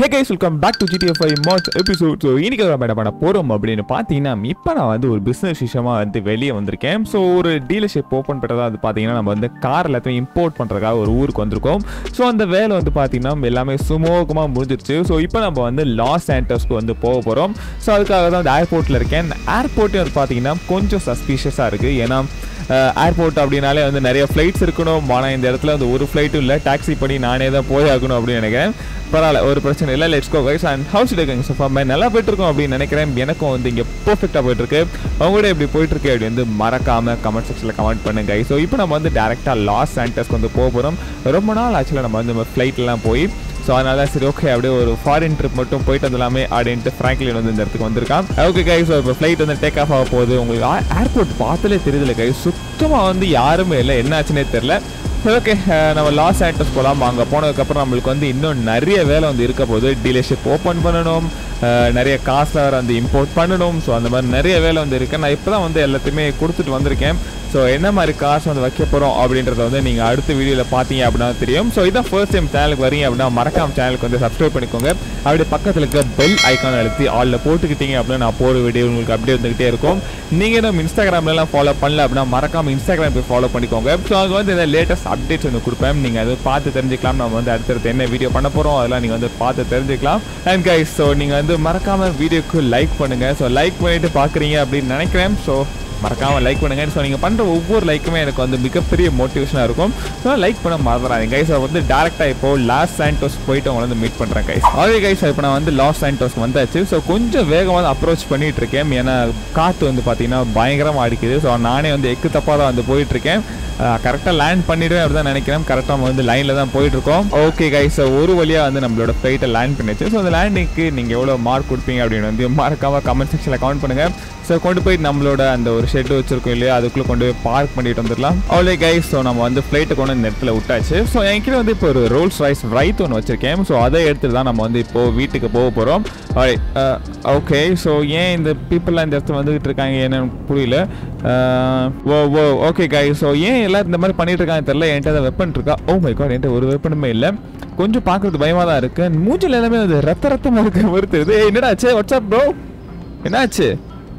Hey guys welcome back to GTF five March episode so இன்னைக்கு நம்ம என்ன பண்ண போகிறோம் அப்படின்னு பார்த்தீங்கன்னா இப்போ நான் வந்து ஒரு பிஸ்னஸ் விஷயமாக வந்து வெளியே வந்திருக்கேன் ஸோ ஒரு டீலர்ஷிப் ஓப்பன் பண்ணுறதா வந்து பார்த்தீங்கன்னா நம்ம வந்து கார் எல்லாத்தையும் இம்போர்ட் பண்ணுறதுக்காக ஒரு ஊருக்கு வந்திருக்கோம் ஸோ அந்த வேலை வந்து பார்த்தீங்கன்னா எல்லாமே சுமூகமாக முடிஞ்சிருச்சு ஸோ இப்போ நம்ம வந்து லாஸ் ஆண்டர்ஸ்க்கு வந்து போக போகிறோம் ஸோ அதுக்காக தான் அந்த ஏர்போர்ட்டில் இருக்கேன் ஏர்போர்ட்டே வந்து பார்த்தீங்கன்னா கொஞ்சம் சஸ்பீஷியஸாக இருக்குது ஏன்னா ஏர்போர்ட் அப்படின்னாலே வந்து நிறைய ஃப்ளைட்ஸ் இருக்கணும் ஆனால் இந்த இடத்துல வந்து ஒரு ஃப்ளைட்டும் இல்லை டாக்ஸி பண்ணி நானே தான் போய் ஆகணும் அப்படின்னு நினைக்கிறேன் பரவாயில்ல ஒரு பிரச்சனை இல்லை let's go guys and house இருக்குங்க சோஃபா மே நல்லா போயிட்டுருக்கோம் அப்படின்னு நினைக்கிறேன் எனக்கும் வந்து இங்கே பர்ஃபெக்டாக போயிட்டுருக்கு அவங்களோட எப்படி போயிட்டுருக்கு அப்படி வந்து மறக்காமல் கமெண்ட் செக்ஷனில் கமெண்ட் பண்ணுங்க ஸோ இப்போ நம்ம வந்து டேரெக்டாக லாஸ் சென்டர்ஸ்க்கு வந்து போக போகிறோம் ரொம்ப நாள் ஆக்சுவலாக நம்ம வந்து ஃப்ளைட்லாம் போய் ஸோ அதனால சரி ஓகே அப்படியே ஒரு ஃபாரின் ட்ரிப் மட்டும் போயிட்டு வந்துடலாமே அப்படின்ட்டு ஃப்ராங்க்லின் வந்து இந்த இடத்துக்கு வந்திருக்கான் ஓகே கை ஸோ இப்போ ஃப்ளைட் வந்து டேக் ஆஃப் ஆக போகுது உங்களுக்கு ஏர்போர்ட் பார்த்தாலே தெரியுதுல கை சுத்தமாக வந்து யாருமே இல்லை என்ன ஆச்சுன்னே தெரில ஓகே நம்ம லாஸ் ஆண்டஸ் போகலாம் அங்கே போனதுக்கப்புறம் நம்மளுக்கு வந்து இன்னும் நிறைய வேலை வந்து இருக்க போகுது டீலர்ஷிப் ஓப்பன் பண்ணணும் அஹ், நிறைய காசை வேறு வந்து இம்போர்ட் பண்ணணும் ஸோ அந்த மாதிரி நிறைய வேலை வந்து இருக்கு நான் இப்போ தான் வந்து எல்லாத்தையுமே கொடுத்துட்டு வந்திருக்கேன் ஸோ என்ன மாதிரி காசு வந்து வைக்க போகிறோம் அப்படின்றத வந்து நீங்கள் அடுத்த வீடியோவில் பார்த்தீங்க அப்படின்னா தெரியும் ஸோ இதான் ஃபர்ஸ்ட் டைம் சேனலுக்கு வரீங்க அப்படின்னா மறக்காம சேனலுக்கு வந்து சப்ஸ்கிரைப் பண்ணிக்கோங்க அப்படியே பக்கத்தில் இருக்க பெல் ஐக்கான் அழுத்தி ஆலில் போட்டுக்கிட்டீங்க அப்படின்னா நான் போகிற வீடியோ உங்களுக்கு அப்படியே வந்துகிட்டே இருக்கும் நீங்கள் நம்ம இன்ஸ்டாகிராம்லலாம் ஃபாலோ பண்ணல அப்படின்னா மறக்காம இன்ஸ்டாகிராம் போய் ஃபாலோ பண்ணிக்கோங்க ஸோ அது வந்து இந்த லேட்டஸ்ட் அப்டேட்ஸ் வந்து கொடுப்பேன் நீங்கள் அதை பார்த்து தெரிஞ்சுக்கலாம் நம்ம வந்து அடுத்தடுத்து என்ன வீடியோ பண்ண போகிறோம் அதெல்லாம் நீங்கள் வந்து பார்த்து தெரிஞ்சுக்கலாம் அண்ட் கைஸ் ஸோ நீங்கள் வந்து மறக்காம வீடியோக்கு லைக் பண்ணுங்கள் ஸோ லைக் பண்ணிட்டு பார்க்குறீங்க அப்படின்னு நினைக்கிறேன் ஸோ மறக்காம லைக் பண்ணுங்க ஸோ நீங்கள் பண்ணுற ஒவ்வொரு லைக்குமே எனக்கு வந்து மிகப்பெரிய மோட்டிவேஷனாக இருக்கும் ஸோ லைக் பண்ண மறந்துடாதீங்க கைஸ் வந்து டேரெக்டாக இப்போ லாஸ் சாண்டோஸ் போயிட்டு உங்களை வந்து மீட் பண்ணுறேன் கைஸ் அதே கைஸ் இப்போ நான் வந்து லாஸ் சாண்டோஸ் வந்தாச்சு ஸோ கொஞ்சம் வேகமாக அப்ரோச் பண்ணிட்டு இருக்கேன் ஏன்னா காற்று வந்து பார்த்தீங்கன்னா பயங்கரமாக அடிக்குது ஸோ நானே வந்து எக்கு தப்பாக தான் வந்து போயிட்டு இருக்கேன் கரெக்டாக லேண்ட் பண்ணிடுவேன் அப்படி தான் நினைக்கிறேன் கரெக்டாக நம்ம வந்து லைனில் தான் போயிட்டு இருக்கோம் ஓகே கைஸ் ஒரு வழியாக வந்து நம்மளோட ஃப்ளைட்டை லேண்ட் பண்ணிச்சு ஸோ அந்த லேண்டிங்க்கு நீங்கள் எவ்வளோ மார்க் கொடுப்பீங்க அப்படின்னு வந்து மறக்காம கமெண்ட் செக்ஷனில் கமெண்ட் பண்ணுங்கள் ஸோ கொண்டு போய் நம்மளோட அந்த ஒரு ஷெட் வச்சிருக்கோம் இல்லையா அதுக்குள்ளே கொண்டு போய் பார்க் பண்ணிட்டு வந்துடலாம் அவ்வளோ கைஸ் ஸோ நம்ம வந்து ஃப்ளைட்டை கொண்டு வந்து இந்த இடத்துல விட்டாச்சு ஸோ என்கிட்ட வந்து இப்போ ஒரு ரோல்ஸ் ராய்ஸ் ரைட் ஒன்று வச்சிருக்கேன் ஸோ அதை எடுத்துட்டு தான் நம்ம வந்து இப்போ வீட்டுக்கு போக போகிறோம் ஓகே ஸோ ஏன் இந்த பீப்புளெலாம் இந்த இடத்துல வந்துகிட்டு இருக்காங்க என்னன்னு புரியல அஹ், ஓ ஓ ஓகே கை ஸோ ஏன் எல்லாரும் இந்த மாதிரி பண்ணிட்டு இருக்காங்க தெரியல என்கிட்ட வெப்பன் இருக்கா ஓ மை காட் என்கிட்ட ஒரு வெப்பனுமே இல்லை கொஞ்சம் பார்க்கறது பயமாக தான் இருக்கு மூஞ்சில் எல்லாமே அது ரத்த ரத்தமாக இருக்க மாதிரி தெரியுது ஏய், என்னடா ஆச்சு வாட்ஸ்அப் ப்ரோ என்னாச்சு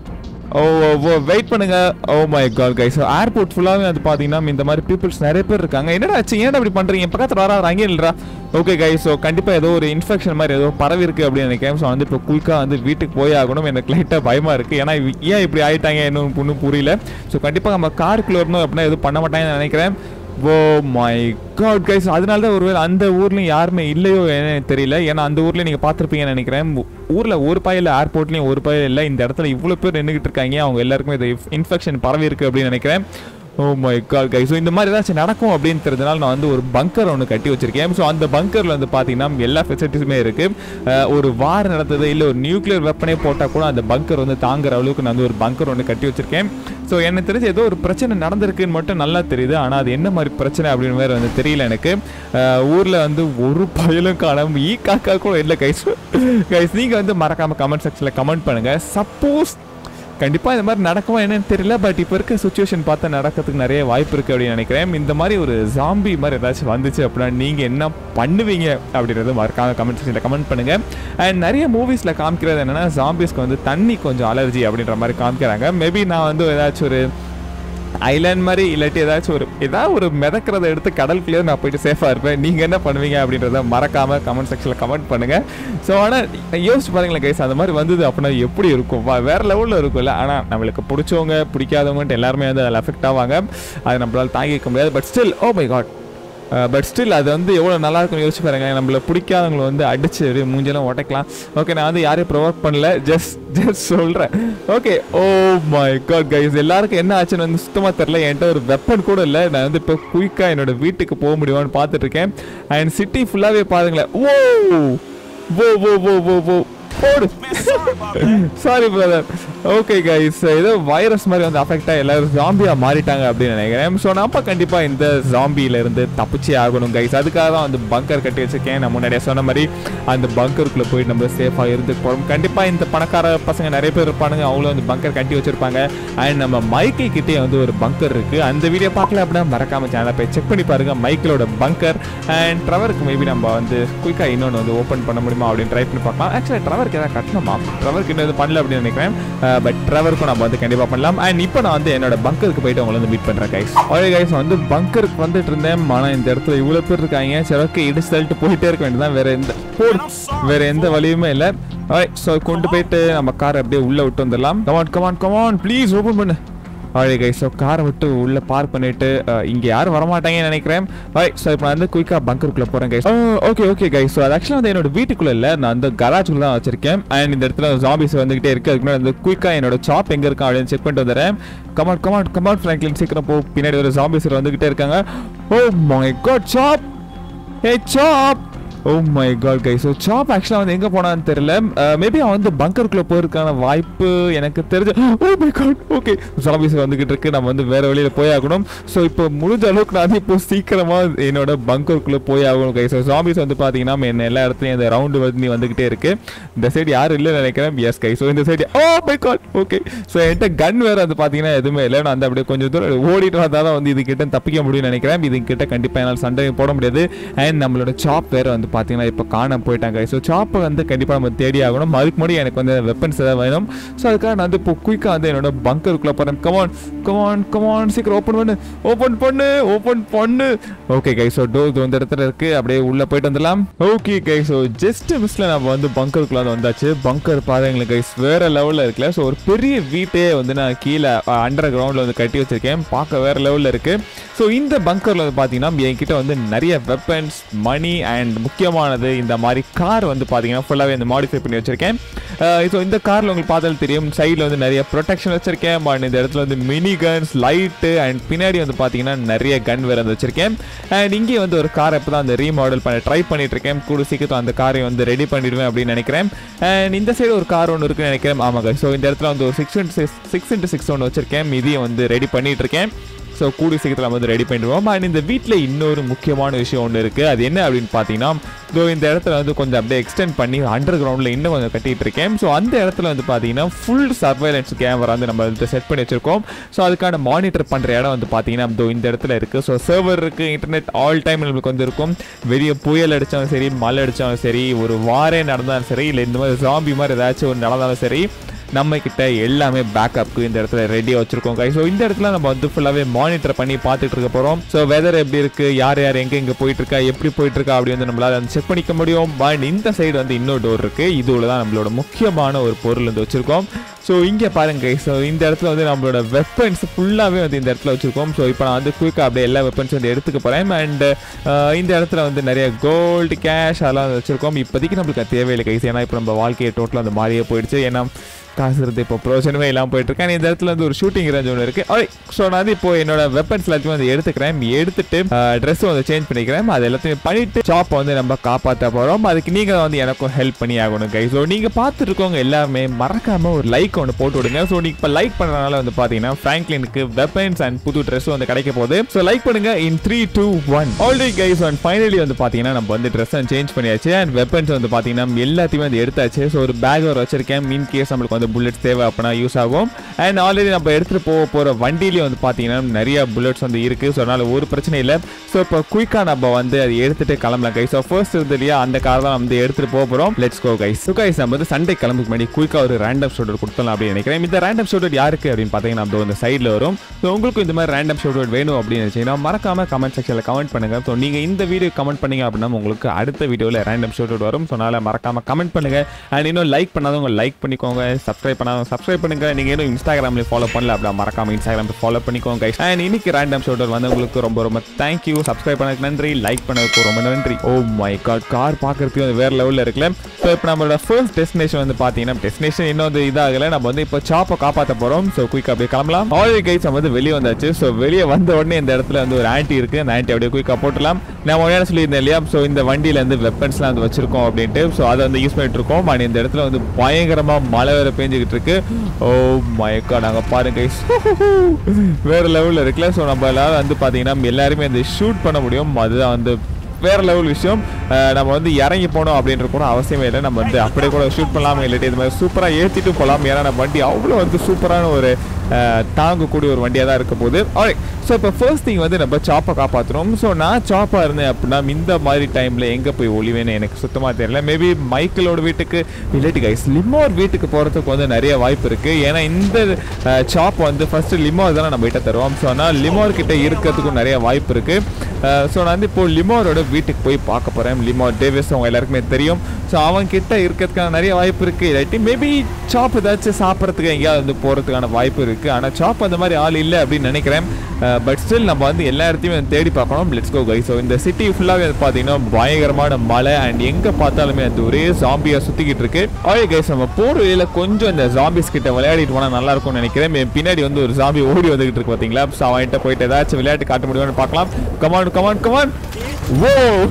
ஓ ஓ ஓ வெயிட் பண்ணுங்க oh my God guys airport ஃபுல்லாகவே வந்து பார்த்தீங்கன்னா இந்த மாதிரி பீப்புள்ஸ் நிறைய பேர் இருக்காங்க என்னடா ஆச்சு ஏன்டா அப்படி பண்ணுறீங்க பக்கத்தில் வர அங்கே இல்லைடா ஓகே கைஸ் ஸோ கண்டிப்பாக ஏதோ ஒரு இன்ஃபெக்ஷன் மாதிரி ஏதோ பரவி இருக்கு அப்படின்னு நினைக்கிறேன் ஸோ வந்து இப்போ குயிக்காக வந்து வீட்டுக்கு போய் ஆகணும் எனக்கு லைட்டாக பயமாக இருக்குது ஏன்னா இவ- ஏன் இப்படி ஆயிட்டாங்க இன்னும் ஒன்றும் புரியல ஸோ கண்டிப்பாக நம்ம காருக்குள்ள வரணும் அப்படின்னா எதுவும் பண்ண மாட்டாங்கன்னு நினைக்கிறேன் ஓ மை காட் கைஸ் அதனால தான் ஒருவேளை அந்த ஊர்லயும் யாருமே இல்லையோ என்னன்னு தெரியல ஏன்னா அந்த ஊர்ல நீங்க பார்த்துருப்பீங்கன்னு நினைக்கிறேன் ஊ- ஊர்ல ஒரு பையில ஏர்போர்ட்லயும் ஒரு பையில இல்லை இந்த இடத்துல இவ்வளவு பேர் நின்றுகிட்டு இருக்காங்க அவங்க எல்லாருக்குமே இது இன்ஃபெக்ஷன் பரவி இருக்கு அப்படின்னு நினைக்கிறேன் oh my God guys so இந்த மாதிரி ஏதாச்சும் நடக்கும் அப்படின்னு தெரிஞ்சனால நான் வந்து ஒரு பங்கர் ஒன்று கட்டி வச்சிருக்கேன் ஸோ அந்த பங்கரில் வந்து பார்த்தீங்கன்னா எல்லா ஃபெசிலிட்டிஸுமே இருக்கு அஹ், ஒரு வார் நடந்தது இல்லை ஒரு நியூக்ளியர் வெப்பனே போட்டால் கூட அந்த பங்கர் வந்து தாங்குற அளவுக்கு நான் வந்து ஒரு பங்கர் ஒன்று கட்டி வச்சிருக்கேன் ஸோ எனக்கு தெரிஞ்சு ஏதோ ஒரு பிரச்சனை நடந்திருக்குன்னு மட்டும் நல்லா தெரியுது ஆனால் அது என்ன மாதிரி பிரச்சனை அப்படின்னு வேறு வந்து தெரியல எனக்கு ஊரில் வந்து ஒரு பயலும் காணாம ஈ காக்கா கூட இல்லை கைஸ் கைஸ் நீங்கள் வந்து மறக்காமல் கமெண்ட் செக்ஷனில் கமெண்ட் பண்ணுங்கள் சப்போஸ் கண்டிப்பாக இந்த மாதிரி நடக்குமா என்னன்னு தெரியல பட் இப்போ இருக்க சுச்சுவேஷன் பார்த்தா நடக்கிறதுக்கு நிறைய வாய்ப்பு இருக்குது அப்படின்னு நினைக்கிறேன் இந்த மாதிரி ஒரு ஜாம்பி மாதிரி ஏதாச்சும் வந்துச்சு அப்படின்னா நீங்கள் என்ன பண்ணுவீங்க அப்படின்றத மறக்காம கமெண்ட் செக்ஷனில் கமெண்ட் பண்ணுங்கள் அண்ட் நிறைய மூவிஸில் காமிக்கிறது என்னென்னா ஜாம்பிஸ்க்கு வந்து தண்ணி கொஞ்சம் அலர்ஜி அப்படின்ற மாதிரி காமிக்கிறாங்க மேபி நான் வந்து ஏதாச்சும் ஒரு ஐலாண்ட் மாதிரி இல்லாட்டி ஏதாச்சும் ஒரு ஏதாவது ஒரு மிதக்கிறத எடுத்து கடலுக்குள்ளேயே நான் போயிட்டு சேஃபாக இருப்பேன் நீங்கள் என்ன பண்ணுவீங்க அப்படின்றத மறக்காமல் கமெண்ட் செக்ஷனில் கமெண்ட் பண்ணுங்கள் ஸோ ஆனால் யோசிச்சு பாருங்களேன் கைஸ் அந்த மாதிரி வந்தது அப்படின்னா எப்படி இருக்கும் வா வேறு லெவலில் இருக்கும்ல ஆனால் நம்மளுக்கு பிடிச்சவங்க பிடிக்காதவங்கன்ட்டு எல்லாருமே வந்து அதில் அஃபெக்ட் ஆவாங்க அதை நம்மளால் தாங்கிக்க முடியாது but still oh my god but still அது வந்து எவ்வளோ நல்லா இருக்கும்னு யோசிச்சு பாருங்க நம்மள பிடிக்காதவங்களை வந்து அடிச்சு அப்படியே மூஞ்செல்லாம் உடைக்கலாம் ஓகே நான் வந்து யாரையும் ப்ரொவோக் பண்ணல ஜஸ்ட் ஜஸ்ட் சொல்கிறேன் okay oh my God guys எல்லாருக்கும் என்ன ஆச்சுன்னு வந்து சுத்தமாக தெரில என்கிட்ட ஒரு வெப்பன் கூட இல்லை நான் வந்து இப்போ குயிக்காக என்னோட வீட்டுக்கு போக முடியுமான்னு பார்த்துட்டு இருக்கேன் அண்ட் சிட்டி ஃபுல்லாகவே பாருங்களேன் ஓ oh oh oh oh oh போடு சாரி பிரதர் ஓகே கைஸ் ஏதோ வைரஸ் மாதிரி வந்து அஃபெக்ட் ஆகி எல்லாரும் ஜாம்பியா மாறிட்டாங்க அப்படின்னு நினைக்கிறேன் ஸோ நம்ம கண்டிப்பா இந்த ஜாம்பியில இருந்து தப்பிச்சே ஆகணும் கைஸ் அதுக்காக தான் வந்து பங்கர் கட்டி வச்சிருக்கேன் நான் முன்னாடியே சொன்ன மாதிரி அந்த பங்கருக்குள்ள போய் நம்ம சேஃபா இருந்து போறோம் கண்டிப்பா இந்த பணக்கார பசங்க நிறைய பேர் இருப்பானுங்க அவங்களும் வந்து பங்கர் கட்டி வச்சிருப்பாங்க அண்ட் நம்ம மைக்கை கிட்டே வந்து ஒரு பங்கர் இருக்கு அந்த வீடியோ பார்க்கல அப்படின்னா மறக்காம சேனலை போய் செக் பண்ணி பாருங்க மைக்கிலோட பங்கர் அண்ட் ட்ரவருக்கு மேபி நம்ம வந்து குயிக்காக இன்னொன்று வந்து ஓப்பன் பண்ண முடியுமா அப்படின்னு ட்ரை பண்ணி பார்க்கலாம் ஆக்சுவலாக ட்ரவருக்கு ஏதாவது கட்டணுமா ட்ரவருக்கு இன்னும் எதுவும் பண்ணல அப்படின்னு நினைக்கிறேன் பட் ட்ரவருக்கும் நம்ம வந்து கண்டிப்பாக பண்ணலாம் அண்ட் இப்போ நான் வந்து என்னோட பங்கருக்கு போயிட்டு உங்களை வந்து மீட் பண்ணுறேன் கைஸ் ஓகே கைஸ் வந்து பங்கருக்கு வந்துட்டு இருந்தேன் ஆனால் இந்த இடத்துல இவ்வளோ பேர் இருக்காங்க சரி ஓகே இடிச்சு தள்ளிட்டு போயிட்டே இருக்க வேண்டியதான் வேற எந்த போடு வேற எந்த வழியுமே இல்லை ஸோ கொண்டு போயிட்டு நம்ம காரை அப்படியே உள்ள விட்டு வந்துடலாம் come on come on come on please open பண்ணு ஆல்ரெடி கைஸ் ஸோ காரை விட்டு உள்ள பார்க் பண்ணிட்டு அஹ், இங்க யாரும் வரமாட்டாங்கன்னு நினைக்கிறேன் ரைட் ஸோ இப்போ நான் வந்து குயிக்காக பங்கருக்குள்ள போறேன் guys okay okay guys so அது ஆக்சுவலாக வந்து என்னோட வீட்டுக்குள்ள இல்லை நான் அந்த கராஜுக்குள்ள தான் வச்சிருக்கேன் அண்ட் இந்த இடத்துல ஜாபிஸ் வந்துகிட்டே இருக்கு அதுக்கு முன்னாடி வந்து குயிக்காக என்னோட ஷாப் எங்க இருக்கா அப்படின்னு செக் பண்ணிட்டு வந்துடுறேன் கமான் கமான் கமான் ஃப்ராங்க்லின் சீக்கிரம் போ பின்னாடி ஒரு ஜாபிஸ் வந்துகிட்டே இருக்காங்க oh my god shop hey shop oh my God guy so shop ஆக்சுவலாக வந்து எங்கே போனான்னு தெரியல மேபி அவன் வந்து பங்கருக்குள்ளே போயிருக்கான வாய்ப்பு எனக்கு தெரிஞ்சு ஓ மை காட் ஓகே ஜாபிஸ் வந்துகிட்டு இருக்கு நம்ம வந்து வேற வழியில் போய் ஆகணும் ஸோ இப்போ முடிஞ்ச அளவுக்கு நான் வந்து இப்போ சீக்கிரமாக என்னோட பங்கருக்குள்ளே போய் ஆகணும் கை ஸோ ஜாபிஸ் வந்து பார்த்தீங்கன்னா என்ன எல்லா இடத்துலையும் இந்த ரவுண்டு வந்து வந்துகிட்டே இருக்கு இந்த சைடு யாரும் இல்லைன்னு நினைக்கிறேன் எஸ் கை ஸோ இந்த side oh my God okay so என்கிட்ட கன் வேற வந்து பார்த்தீங்கன்னா எதுவுமே இல்லை நான் அந்த அப்படியே கொஞ்சம் தூரம் ஓடிட்டு வந்தால் தான் வந்து இது கிட்ட தப்பிக்க முடியும்னு நினைக்கிறேன் இது கிட்ட கண்டிப்பாக என்னால் சண்டையும் போட முடியாது அண்ட் நம்மளோட சாப் வேற வந்து பார்த்தீங்கன்னா இப்போ காணாம போயிட்டாங்க ஸோ சாப்பை வந்து கண்டிப்பாக நம்ம தேடி ஆகணும் அதுக்கு முன்னாடி எனக்கு வந்து வெப்பன்ஸ் ஏதாவது வேணும் ஸோ அதுக்காக நான் வந்து இப்போ குயிக்காக வந்து என்னோட பங்கருக்குள்ளே போகிறேன் கமான் கமான் கமான் சீக்கிரம் ஓப்பன் பண்ணு ஓப்பன் பண்ணு ஓப்பன் பண்ணு ஓகே கை ஸோ டோர் இந்த இடத்துல இருக்கு அப்படியே உள்ள போயிட்டு வந்துடலாம் ஓகே கை ஸோ ஜஸ்ட் மிஸ்ல நம்ம வந்து பங்கருக்குள்ள வந்து வந்தாச்சு பங்கர் பாருங்களேன் கைஸ் வேற லெவலில் இருக்குல்ல ஸோ ஒரு பெரிய வீட்டே வந்து நான் கீழே அண்டர் கிரவுண்டில் வந்து கட்டி வச்சிருக்கேன் பார்க்க வேற லெவலில் இருக்கு ஸோ இந்த பங்கரில் வந்து பார்த்தீங்கன்னா என்கிட்ட வந்து நிறைய வெப்பன்ஸ் மணி அண்ட் முக்கியமானது இந்த மாதிரி கார் வந்து பார்த்தீங்கன்னா ஃபுல்லாகவே வந்து மாடிஃபை பண்ணி வச்சிருக்கேன் ஸோ இந்த காரில் உங்களுக்கு பார்த்தாலும் தெரியும் சைடில் வந்து நிறைய ப்ரொடெக்ஷன் வச்சிருக்கேன் அண்ட் இந்த இடத்துல வந்து மினி கன்ஸ் லைட்டு அண்ட் பின்னாடி வந்து பார்த்தீங்கன்னா நிறைய கன் வேறு வந்து வச்சிருக்கேன் அண்ட் இங்கே வந்து ஒரு காரை இப்போ தான் அந்த ரீமாடல் பண்ண ட்ரை பண்ணிட்டு இருக்கேன் கூட சீக்கிரம் அந்த காரை வந்து ரெடி பண்ணிடுவேன் அப்படின்னு நினைக்கிறேன் அண்ட் இந்த சைடு ஒரு கார் ஒன்று இருக்குன்னு நினைக்கிறேன் ஆமாங்க ஸோ இந்த இடத்துல வந்து ஒரு six into six six into six ஒன்று வச்சிருக்கேன் இதையும் வந்து ரெடி பண்ணிட்டு இருக்கேன் ஸோ கூடிய சீக்கிரத்தில் நம்ம வந்து ரெடி பண்ணிடுவோம் அண்ட் இந்த வீட்டில் இன்னொரு முக்கியமான விஷயம் ஒன்று இருக்குது அது என்ன அப்படின்னு பார்த்தீங்கன்னா இதோ இந்த இடத்துல வந்து கொஞ்சம் அப்படியே எக்ஸ்டெண்ட் பண்ணி அண்டர் கிரவுண்டில் இன்னும் கொஞ்சம் கட்டிட்டு இருக்கேன் ஸோ அந்த இடத்துல வந்து பார்த்தீங்கன்னா ஃபுல் சர்வைலன்ஸ் கேமரா வந்து நம்ம வந்து செட் பண்ணி வச்சிருக்கோம் ஸோ அதுக்கான மானிட்டர் பண்ணுற இடம் வந்து பார்த்தீங்கன்னா இதோ இந்த இடத்துல இருக்குது ஸோ சர்வர் இருக்குது இன்டர்நெட் ஆல் டைம் நம்மளுக்கு வந்து இருக்கும் வெளியே புயல் அடித்தாலும் சரி மழை அடித்தாலும் சரி ஒரு வாரே நடந்தாலும் சரி இல்லை இந்த மாதிரி ஜாம்பி மாதிரி ஏதாச்சும் ஒரு நடந்தாலும் சரி நம்ம கிட்ட எல்லாமே பேக்கப்க்கு இந்த இடத்துல ரெடியாக வச்சிருக்கோம் கை ஸோ இந்த இடத்துல நம்ம வந்து ஃபுல்லாகவே மானிட்டர் பண்ணி பார்த்துட்டு இருக்க போகிறோம் ஸோ வெதர் எப்படி இருக்கு யார் யார் எங்கே எங்கே போயிட்டு இருக்கா எப்படி போயிட்டு இருக்கா அப்படி வந்து நம்மளால வந்து செக் பண்ணிக்க முடியும் பட் இந்த சைடு வந்து இன்னொரு டோர் இருக்கு இதுல தான் நம்மளோட முக்கியமான ஒரு பொருள் வந்து வச்சிருக்கோம் ஸோ இங்கே பாருங்க ஸோ இந்த இடத்துல வந்து நம்மளோட வெப்பன்ஸ் ஃபுல்லாகவே வந்து இந்த இடத்துல வச்சிருக்கோம் ஸோ இப்போ நான் வந்து குயிக்காக அப்படியே எல்லா வெப்பன்ஸ் வந்து எடுத்துக்க போகிறேன் அண்ட் இந்த இடத்துல வந்து நிறைய கோல்டு கேஷ் அதெல்லாம் வந்து வச்சிருக்கோம் இப்போதைக்கு நம்மளுக்கு அது தேவையில்லை கைஸ் ஏன்னா இப்போ நம்ம வாழ்க்கையை டோட்டலாக அந்த மாதிரியே போயிடுச்சு ஏன்னா காசு இருந்து இப்போ ப்ரோஜனமே இல்லாமல் போயிட்டு இருக்கேன் இந்த இடத்துல வந்து ஒரு ஷூட்டிங் ரேஞ்ச் ஒன்று இருக்கு ஸோ நான் வந்து இப்போ என்னோட வெப்பன்ஸ் எல்லாத்தையும் வந்து எடுத்துக்கிறேன் எடுத்துட்டு ட்ரெஸ் வந்து சேஞ்ச் பண்ணிக்கிறேன் அது எல்லாத்தையும் பண்ணிட்டு ஷாப்பை வந்து நம்ம காப்பாற்ற போகிறோம் அதுக்கு நீங்கள் வந்து எனக்கும் ஹெல்ப் பண்ணி ஆகணும் கை ஸோ நீங்கள் பார்த்துட்டு இருக்கவங்க எல்லாருமே மறக்காம ஒரு லைக் ஒன்று போட்டு விடுங்க ஸோ நீங்கள் இப்போ லைக் பண்ணுறதுனால வந்து பார்த்தீங்கன்னா ஃப்ராங்க்லினுக்கு வெப்பன்ஸ் அண்ட் புது ட்ரெஸ் வந்து கிடைக்க போகுது ஸோ லைக் பண்ணுங்க in three two one already guys and finally வந்து பார்த்தீங்கன்னா நம்ம வந்து ட்ரெஸ் சேஞ்ச் பண்ணியாச்சு அண்ட் வெப்பன்ஸ் வந்து பார்த்தீங்கன்னா எல்லாத்தையுமே வந்து எடுத்தாச்சு ஸோ ஒரு பேக் ஒரு வச்சிருக்கேன் மீன் கேஸ் நம்மளுக்கு வந்து புல்லட்ஸ் தேவை அப்படின்னா யூஸ் ஆகும் அண்ட் ஆல்ரெடி நம்ம எடுத்துகிட்டு போக போகிற வண்டியிலே வந்து பார்த்தீங்கன்னா நிறைய புல்லட்ஸ் வந்து இருக்குது ஸோ அதனால் ஒரு பிரச்சனை இல்லை ஸோ இப்போ குயிக்காக நம்ம வந்து அதை எடுத்துகிட்டு கிளம்பலாம் கைஸ் ஸோ ஃபர்ஸ்ட் இருந்து இல்லையா அந்த கார் தான் நம்ம வந்து எடுத்துகிட்டு போக போகிறோம் let's go guys so guys நம்ம வந்து சண்டே கிளம்புக்கு முன்னாடி குயிக்காக ஒரு ரேண்டம் ஷோட்டர் கொடுத்தலாம் அப்படின்னு நினைக்கிறேன் இந்த ரேண்டம் ஷோட்டர் யாருக்கு அப்படின்னு பார்த்தீங்கன்னா நம்ம இந்த சைடில் வரும் ஸோ உங்களுக்கு இந்த மாதிரி ரேண்டம் ஷோட்டர் வேணும் அப்படின்னு நினச்சிங்கன்னா மறக்காம கமெண்ட் செக்ஷனில் கமெண்ட் பண்ணுங்க ஸோ நீங்கள் இந்த வீடியோ கமெண்ட் பண்ணீங்க அப்படின்னா உங்களுக்கு அடுத்த வீடியோவில் ரேண்டம் ஷோட்டர் வரும் ஸோ அதனால் மறக்காம கமெண்ட் பண்ணுங்க அண்ட் இன்னும் லைக் பண்ணாதவங்க லைக் பண்ணிக்கோங்க சப்ஸ்கிரைப் பண்ணாங்க சப்ஸ்கிரைப் பண்ணுங்க நீங்க இன்னும் இன்ஸ்டாகிராம்ல ஃபாலோ பண்ணல அப்படின்னா மறக்காம இன்ஸ்டாகிராம் ஃபாலோ பண்ணிக்கோங்க கைஸ் அண்ட் இன்னைக்கு ரேண்டம் ஷோட்டர் வந்தவங்களுக்கு ரொம்ப ரொம்ப தேங்க்யூ சப்ஸ்கிரைப் பண்ணதுக்கு நன்றி லைக் பண்ணதுக்கு ரொம்ப நன்றி ஓ மை காட் கார் பார்க்கறதுக்கு வந்து வேற லெவலில் இருக்குல்ல ஸோ இப்போ நம்மளோட ஃபர்ஸ்ட் டெஸ்டினேஷன் வந்து பார்த்தீங்கன்னா டெஸ்டினேஷன் இன்னும் வந்து இதாகல நம்ம வந்து இப்போ சாப்பை காப்பாற்ற போகிறோம் ஸோ குயிக் அப்படியே கிளம்பலாம் ஆல்ரெடி கைஸ் நம்ம வந்து வெளியே வந்தாச்சு ஸோ வெளியே வந்த உடனே இந்த இடத்துல வந்து ஒரு ஆன்ட்டி இருக்கு அந்த ஆன்ட்டி அப்படியே குயிக்காக போட்டுலாம் நான் உடனே சொல்லியிருந்தேன் இல்லையா ஸோ இந்த வண்டியில இருந்து வெப்பன்ஸ்லாம் வந்து வச்சிருக்கோம் அப்படின்ட்டு ஸோ அதை வந்து யூஸ் பண்ணிட்டு இருக்கோம் அண்ட் இந்த இடத்துல வந்து பயங்கரமாக மழை வேற பேஞ்சுக்கிட்டு இருக்கு ஓ மயக்கா நாங்கள் பாருங்க guys. வேற லெவலில் இருக்குல்ல ஸோ நம்ம எல்லாரும் வந்து பார்த்தீங்கன்னா எல்லாருமே வந்து ஷூட் பண்ண முடியும் அதுதான் வந்து வேற லெவல் விஷயம் அஹ் நம்ம வந்து இறங்கி போனோம் அப்படின்ற கூட அவசியமே இல்லை நம்ம வந்து அப்படியே கூட ஷூட் பண்ணலாம் இல்லாட்டி இது மாதிரி சூப்பராக ஏற்றிட்டு போகலாம் ஏன்னா நம்ம வண்டி அவ்வளோ வந்து சூப்பரான ஒரு அஹ், தாங்கக்கூடிய ஒரு வண்டியாக தான் இருக்க போகுது ஸோ இப்போ ஃபர்ஸ்ட் திங் வந்து நம்ம சாப்பை காப்பாற்றுறோம் ஸோ நான் சாப்பாக இருந்தேன் அப்படின்னா இந்த மாதிரி டைமில் எங்கே போய் ஒளிவேன்னு எனக்கு சுத்தமாக தெரியல மேபி மைக்கிளோட வீட்டுக்கு இல்லாட்டி கைஸ் லிமோர் வீட்டுக்கு போகிறதுக்கு வந்து நிறைய வாய்ப்பு இருக்குது ஏன்னா இந்த சாப் வந்து ஃபஸ்ட்டு லிமோர் தானே நம்ம கிட்ட தருவோம் ஸோ ஆனால் லிமோர் கிட்ட இருக்கிறதுக்கும் நிறைய வாய்ப்பு இருக்குது ஸோ நான் வந்து இப்போ லிமோரோட வீட்டுக்கு போய் பார்க்க போகிறேன் லிமோர் டேவிஸ் அவங்க எல்லாருக்குமே தெரியும் ஸோ அவன் கிட்ட இருக்கிறதுக்கான நிறைய வாய்ப்பு இருக்குது இல்லாட்டி மேபி சாப் ஏதாச்சும் சாப்பிட்றதுக்கு எங்கேயாவது வந்து போகிறதுக்கான வாய்ப்பு இருக்குது ஆனால் சாப் அந்த மாதிரி ஆள் இல்லை அப்படின்னு நினைக்கிறேன் பட் ஸ்டில் நம்ம வந்து எல்லா இடத்தையுமே வந்து தேடி பார்க்கணும் லெட்ஸ் கோ கை ஸோ இந்த சிட்டி ஃபுல்லாகவே வந்து பார்த்தீங்கன்னா பயங்கரமான மழை அண்ட் எங்கே பார்த்தாலுமே அது ஒரே ஜாம்பியாக சுற்றிக்கிட்டு இருக்கு ஆயே கைஸ் நம்ம போகிற வழியில் கொஞ்சம் இந்த ஜாம்பிஸ் கிட்ட விளையாடிட்டு போனால் நல்லா இருக்கும்னு நினைக்கிறேன் என் பின்னாடி வந்து ஒரு ஜாம்பி ஓடி வந்துகிட்டு இருக்கு பார்த்தீங்களா ஸோ அவன்கிட்ட போயிட்டு ஏதாச்சும் விளையாட்டு காட்ட முடியும்னு பார்க்கலாம் கமான் கமான் கமான் ஓ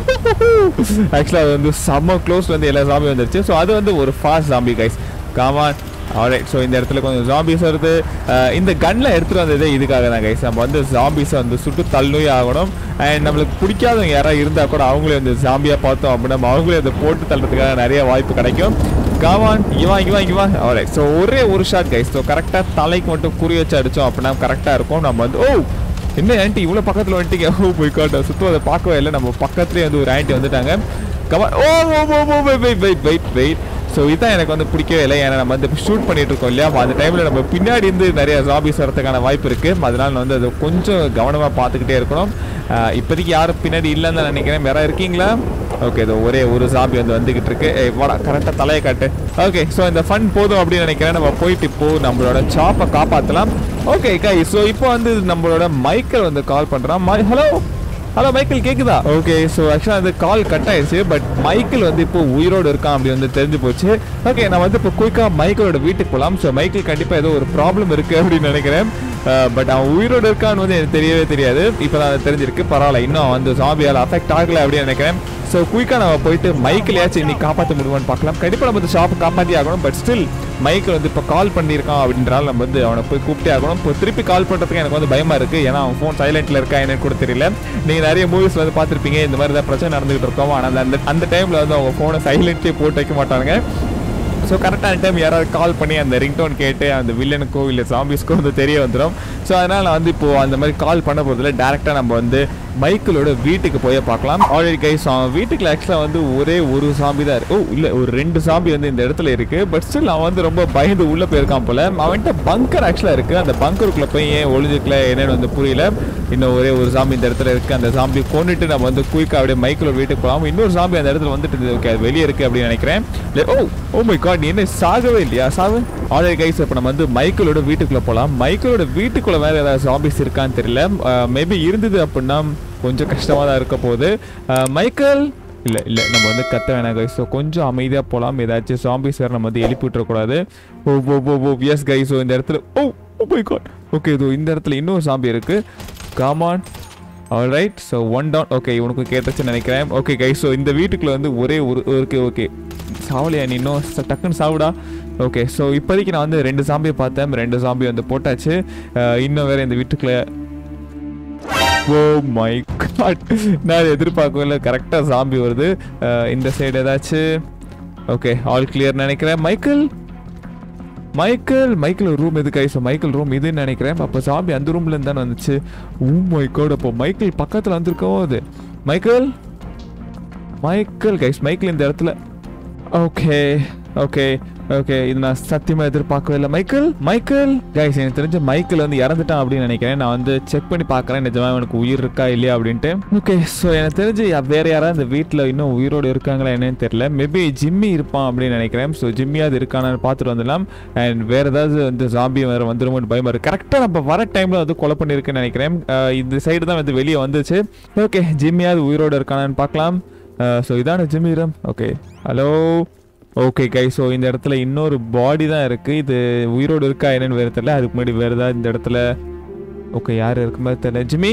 ஆக்சுவலாக அது வந்து செம்ம க்ளோஸ் வந்து எல்லா ஜாம்பி வந்துருச்சு ஸோ அது வந்து ஒரு fast zombie guys come on alright so இந்த இடத்துல கொஞ்சம் ஜாம்பிஸ் வருது அஹ் இந்த கன்னில் எடுத்துகிட்டு வந்ததே இதுக்காக தான் கைஸ் நம்ம வந்து ஜாம்பிஸை வந்து சுட்டு தள்ளுவே ஆகணும் அண்ட் நம்மளுக்கு பிடிக்காதவங்க யாராவது இருந்தால் கூட அவங்களே வந்து ஜாம்பியாக பார்த்தோம் அப்படின்னா நம்ம அவங்களே அதை போட்டு தள்ளுறதுக்காக நிறைய வாய்ப்பு கிடைக்கும் காவான் இவன் இவன் இவன் ஆல்ரைட் ஸோ ஒரே ஒரு ஷாட் கைஸ் ஸோ கரெக்டாக தலைக்கு மட்டும் குறி வச்சு அடித்தோம் அப்படின்னா கரெக்டாக இருக்கும் நம்ம வந்து ஓ என்ன ஆன்ட்டி இவ்வளோ பக்கத்தில் வந்துட்டீங்க ஓ போய் காட்ட சுத்தம் அதை பார்க்கவே இல்லை நம்ம பக்கத்துலேயே வந்து ஒரு ஆன்ட்டி வந்துட்டாங்க come on oh oh oh oh wait wait wait wait so இதான் எனக்கு வந்து பிடிக்கவே இல்லை ஏன்னா நம்ம வந்து ஷூட் பண்ணிட்டு இருக்கோம் இல்லையா அந்த டைமில் நம்ம பின்னாடி இருந்து நிறைய ஜாபிஸ் வரதுக்கான வாய்ப்பு இருக்குது அதனால நான் வந்து அதை கொஞ்சம் கவனமாக பார்த்துக்கிட்டே இருக்கணும் ஆஹ் இப்போதைக்கு யாரும் பின்னாடி இல்லைன்னு தான் நினைக்கிறேன் வேற இருக்கீங்களா ஓகே இது ஒரே ஒரு ஜாபி வந்து வந்துகிட்டு இருக்கு ஏய் வாடா கரெக்டாக தலையை காட்டு ஓகே ஸோ இந்த ஃபன் போதும் அப்படின்னு நினைக்கிறேன் நம்ம போயிட்டு இப்போ நம்மளோட சாப்பை காப்பாற்றலாம் ஓகே கை ஸோ இப்போ வந்து நம்மளோட மைக்கேல் வந்து கால் பண்ணுறான் மை ஹலோ ஹலோ மைக்கேல் கேக்குதா ஓகே ஸோ ஆக்சுவலாக அந்த கால் கட் ஆயிடுச்சு பட் மைக்கேல் வந்து இப்போ உயிரோடு இருக்கான் அப்படி வந்து தெரிஞ்சு போச்சு ஓகே நான் வந்து இப்போ குயிக்காக மைக்கேலோட வீட்டுக்கு போகலாம் ஸோ மைக்கேல் கண்டிப்பாக ஏதோ ஒரு ப்ராப்ளம் இருக்குது அப்படின்னு நினைக்கிறேன் பட் அவன் உயிரோடு இருக்கான்னு வந்து எனக்கு தெரியவே தெரியாது இப்போ தான் தெரிஞ்சிருக்கு பரவாயில்ல இன்னும் அவன் வந்து ஜாபியால் அஃபெக்ட் ஆகலை அப்படின்னு நினைக்கிறேன் ஸோ குயிக்காக நம்ம போயிட்டு மைக்கிளையாச்சும் இன்னைக்கு காப்பாற்ற முடியுமான்னு பார்க்கலாம் கண்டிப்பாக நம்ம இந்த ஷாப்பை காப்பாற்றி ஆகணும் பட் ஸ்டில் மைக்கில் வந்து இப்போ கால் பண்ணியிருக்கான் அப்படின்றால் நம்ம வந்து அவனை போய் கூப்பிட்டே ஆகணும் இப்போ திருப்பி கால் பண்ணுறதுக்கு எனக்கு வந்து பயமாக இருக்குது ஏன்னா அவன் ஃபோன் சைலண்ட்டில் இருக்கா என்னன்னு கூட தெரியல நீங்கள் நிறைய மூவிஸ் வந்து பார்த்துருப்பீங்க இந்த மாதிரி தான் பிரச்சனை நடந்துகிட்டு இருக்கோம் ஆனால் அந்த அந்த டைமில் வந்து அவங்க ஃபோனை சைலண்ட்லேயே போட்டு வைக்க மாட்டாங்க ஸோ கரெக்டான டைம் யாராவது கால் பண்ணி அந்த ரிங்டோன் கேட்டு அந்த வில்லனுக்கோ இல்லை சாம்பிஸ்க்கோ வந்து தெரிய வந்துடும் ஸோ அதனால் நான் வந்து இப்போது அந்த மாதிரி கால் பண்ண போகிறதுல டேரெக்டாக நம்ம வந்து மைக்கிளோட வீட்டுக்கு போய் பார்க்கலாம் ஆல்ரெடி கைஸ் அவன் வீட்டுக்குள்ள ஆக்சுவலாக வந்து ஒரே ஒரு சாம்பி தான் இருக்கு ஓ இல்லை ஒரு ரெண்டு சாம்பி வந்து இந்த இடத்துல இருக்கு பட் ஸ்டில் அவன் வந்து ரொம்ப பயந்து உள்ளே போயிருக்கான் போல அவன்கிட்ட பங்கர் ஆக்சுவலாக இருக்கு அந்த பங்கருக்குள்ள போய் ஏன் ஒளிஞ்சுக்கல என்னன்னு வந்து புரியல இன்னும் ஒரே ஒரு சாம்பி இந்த இடத்துல இருக்கு அந்த சாம்பி கொண்டுட்டு நம்ம வந்து குயிக்காக அப்படியே மைக்கிளோட வீட்டுக்கு போகலாம் இன்னொரு சாம்பி அந்த இடத்துல வந்துட்டு ஓகே அது வெளியே இருக்கு அப்படின்னு நினைக்கிறேன் இல்லை, ஓ ஓ மை காட் நீ என்ன சாகவே இல்லையா சாவு ஆல்ரெடி கைஸ் இப்போ நம்ம வந்து மைக்கிளோட வீட்டுக்குள்ள போகலாம் மைக்கிளோட வீட்டுக்குள்ள வேற ஏதாவது ஜாம்பிஸ் இருக்கான்னு தெரியல மேபி இருந்தது அப்படின்னா கொஞ்சம் கஷ்டமாக தான் இருக்க போகுது அஹ், மைக்கேல் இல்லை இல்லை நம்ம வந்து கத்த வேணாம் கைஸ் ஸோ கொஞ்சம் அமைதியாக போகலாம் ஏதாச்சும் ஜாம்பிஸ் வேறு நம்ம வந்து எழுப்பி விட்டுறக்கூடாது oh oh oh oh yes guys so இந்த இடத்துல oh oh my God okay இதோ இந்த இடத்துல இன்னொரு சாம்பி இருக்கு come on alright so one down okay இவனுக்கு கேட்டுச்சுன்னு நினைக்கிறேன் ஓகே கைஸ் ஸோ இந்த வீட்டுக்குள்ள வந்து ஒரே ஒரு ஓகே ஓகே சாவலியா நீ இன்னும் ச- டக்குன்னு சாவுடா ஓகே ஸோ இப்போதைக்கு நான் வந்து ரெண்டு சாம்பியை பார்த்தேன் ரெண்டு சாம்பி வந்து போட்டாச்சு அஹ், இன்னும் வேற இந்த வீட்டுக்குள்ள ஓ மை காட் நான் எதிர்பார்க்கவே இல்லை கரெக்டாக சாம்பி வருது அஹ், இந்த சைடு ஏதாச்சும் ஓகே ஆல் கிளியர் நினைக்கிறேன் மைக்கேல் மைக்கேல் மைக்கேல் ரூம் எது கைஸ் மைக்கேல் ரூம் இதுன்னு நினைக்கிறேன் அப்போ சாம்பி அந்த ரூம்ல இருந்து தானே வந்துச்சு ஓ மை காட் அப்போ மைக்கேல் பக்கத்தில் வந்திருக்கோம் அது மைக்கேல் மைக்கேல் கைஸ் மைக்கேல் இந்த இடத்துல ஓகே ஓகே ஓகே இது நான் சத்தியமா எதிர்பார்க்கவே இல்லை மைக்கேல் மைக்கேல் கைஸ் எனக்கு தெரிஞ்ச மைக்கேல் வந்து இறந்துட்டான் அப்படின்னு நினைக்கிறேன் நான் வந்து செக் பண்ணி பார்க்கறேன் நிஜமா எனக்கு உயிர் இருக்கா இல்லையா அப்படின்ட்டு ஓகே ஸோ எனக்கு தெரிஞ்சு யா- வேற யாராவது இந்த வீட்டில் இன்னும் உயிரோடு இருக்காங்களா என்னன்னு தெரியல மேபி ஜிம்மி இருப்பான் அப்படின்னு நினைக்கிறேன் ஸோ ஜிம்மியாவது இருக்கானான்னு பார்த்துட்டு வந்துடலாம் அண்ட் வேற ஏதாவது வந்து ஜாம்பி வேற வந்துருமோன்னு பயமா இருக்கு கரெக்டாக நம்ம வர டைம்ல வந்து கொலை பண்ணியிருக்குன்னு நினைக்கிறேன் அஹ் இந்த சைடு தான் வந்து வெளியே வந்துச்சு ஓகே ஜிம்மியாவது உயிரோடு இருக்கானான்னு பார்க்கலாம் ஸோ இதான ஜிம்மி இடம் okay hello okay guy so இந்த இடத்துல இன்னொரு பாடி தான் இருக்கு இது உயிரோடு இருக்கா என்னன்னு வேறு தெரியல அதுக்கு முன்னாடி வேறு ஏதாவது இந்த இடத்துல ஓகே யார் இருக்க மாதிரி தெரியல Jimmy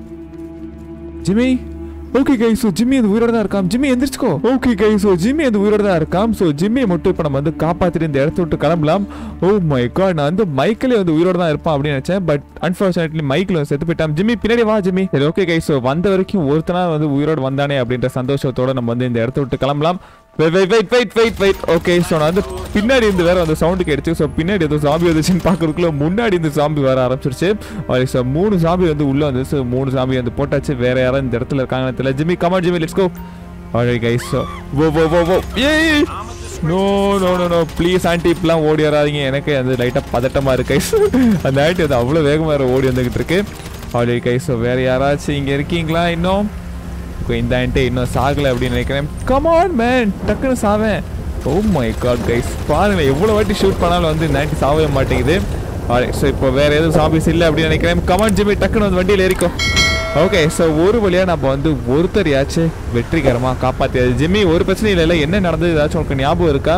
Jimmy okay guy so Jimmy அந்த உயிரோட தான் இருக்காம் ஜிம்மி எந்திரிச்சுக்கோ ஓகே கை ஸோ ஜிம்மி அந்த உயிரோட தான் இருக்காம் ஸோ ஜிம்மியை மட்டும் இப்போ நம்ம வந்து காப்பாற்றிட்டு இந்த இடத்த விட்டு கிளம்பலாம் ஓ மை காட் நான் வந்து மைக்கிலே வந்து உயிரோட தான் இருப்பான் அப்படின்னு நினைச்சேன் பட் அன்ஃபார்ச்சுனேட்லி மைக்கில் வந்து செத்து போயிட்டான் ஜிம்மி பின்னாடி வா ஜிம்மி சரி ஓகே கை ஸோ வந்த வரைக்கும் ஒருத்தனா வந்து உயிரோடு வந்தானே அப்படின்ற சந்தோஷத்தோட நம்ம வந்து இந்த இடத்த விட்டு கிளம்பலாம் wait wait wait wait wait wait okay so நான் வந்து பின்னாடி இருந்து வேற அந்த சவுண்டு கேட்டுச்சு ஸோ பின்னாடி ஏதோ சாம்பி வந்துச்சுன்னு பார்க்கறதுக்குள்ள முன்னாடி இந்த சாம்பி வர ஆரம்பிச்சிருச்சு ஸோ மூணு சாம்பி வந்து உள்ள வந்து ஸோ மூணு சாம்பி வந்து போட்டாச்சு வேற யாரும் இந்த இடத்துல இருக்காங்கன்னு தெரியல Jimmy come on Jimmy let's go already guys so oh oh oh oh hey no no no no please aunty இப்பெல்லாம் ஓடி வராதீங்க எனக்கு அந்த லைட்டாக பதட்டமாக இருக்கு கைஸ் அந்த ஆண்டி அது அவ்வளோ வேகமாக வேற ஓடி வந்துகிட்டு இருக்கு ஆல்ரெடி கைஸ் ஸோ வேற யாராச்சும் இங்கே இருக்கீங்களா இன்னும் இப்போ இந்த ஆண்டி இன்னும் சாகலை அப்படின்னு நினைக்கிறேன் கமான் மேன் டக்குன்னு சாவேன் ஓ மை காட் கைஸ் பாருங்க எவ்வளோ வாட்டி ஷூட் பண்ணாலும் வந்து இந்த ஆண்டி சாவே மாட்டேங்குது ஸோ இப்போ வேற எதுவும் சாம்பிஸ் இல்லை அப்படின்னு நினைக்கிறேன் கமான் ஜிம்மி டக்குன்னு வந்து வண்டியில் ஏறிக்கோ ஓகே ஸோ ஒரு வழியாக நம்ம வந்து ஒருத்தரையாச்சும் வெற்றிகரமாக காப்பாற்றியாச்சு ஜிம்மி ஒரு பிரச்சனையும் இல்லை என்ன நடந்தது ஏதாச்சும் உனக்கு ஞாபகம் இருக்கா